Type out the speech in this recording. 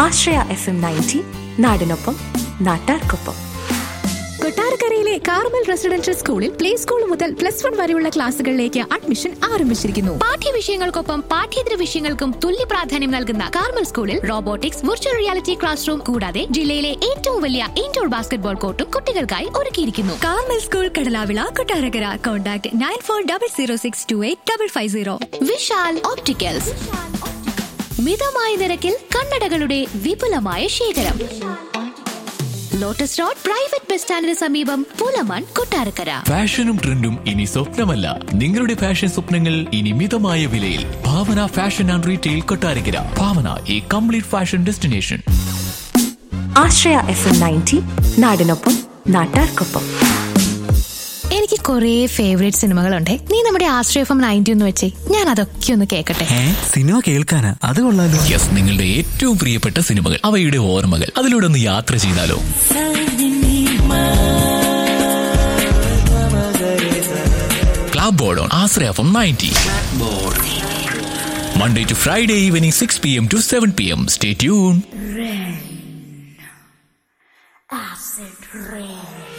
ആശ്രയ F M ninety നാടിനൊപ്പം നാട്ടാർക്കൊപ്പം കൊട്ടാരക്കരയിലെ കാർമൽ റെസിഡൻഷ്യൽ സ്കൂളിൽ പ്ലേ സ്കൂൾ മുതൽ പ്ലസ് വൺ വരെയുള്ള ക്ലാസുകളിലേക്ക് അഡ്മിഷൻ ആരംഭിച്ചിരിക്കുന്നു പാഠ്യവിഷയങ്ങൾക്കൊപ്പം പാഠ്യേതര വിഷയങ്ങൾക്കും തുല്യ പ്രാധാന്യം നൽകുന്ന കാർമൽ സ്കൂളിൽ robotics virtual reality class room കൂടാതെ ജില്ലയിലെ ഏറ്റവും വലിയ ഇൻഡോർ ബാസ്കറ്റ്ബോൾ കോർട്ടും കുട്ടികൾക്കായി ഒരുക്കിയിരിക്കുന്നു Carmel school Kadalavila Kottarakkara contact nine four double zero six two eight double five zero Vishal opticals മിതമായ നിരക്കിൽ കണ്ണടകളുടെ വിപുലമായ ശേഖരം ലോട്ടസ് റോഡ് പ്രൈവറ്റ് ബസ് സ്റ്റാൻഡിന് സമീപം പുലമൺ കൊട്ടാരക്കര ഫാഷനും ട്രെൻഡും ഇനി സ്വപ്നമല്ല നിങ്ങളുടെ ഫാഷൻ സ്വപ്നങ്ങൾ ഇനി മിതമായ വിലയിൽ Bhavana fashion and retail Kottarakkara Bhavana ഈ complete fashion destination Ashraya F M ninety നാടിനൊപ്പം നാട്ടാർക്കൊപ്പം എനിക്ക് കുറേ ഫേവറേറ്റ് സിനിമകളുണ്ട് നീ നമ്മുടെ ആശ്രയഫം നയൻറ്റി ഒന്ന് വെച്ചേ ഞാൻ അതൊക്കെ ഒന്ന് കേൾക്കട്ടെ ഏ സിനിമ കേൾക്കാനാ അത് കൊള്ളാലോ യെസ് നിങ്ങളുടെ ഏറ്റവും പ്രിയപ്പെട്ട സിനിമകൾ അവയുടെ ഓർമ്മകൾ അതിലൂടെ ഒന്ന് യാത്ര ചെയ്താലോ club board on Ashraya FM ninety Monday to Friday evening six P M to seven P M stay tune Acid rain.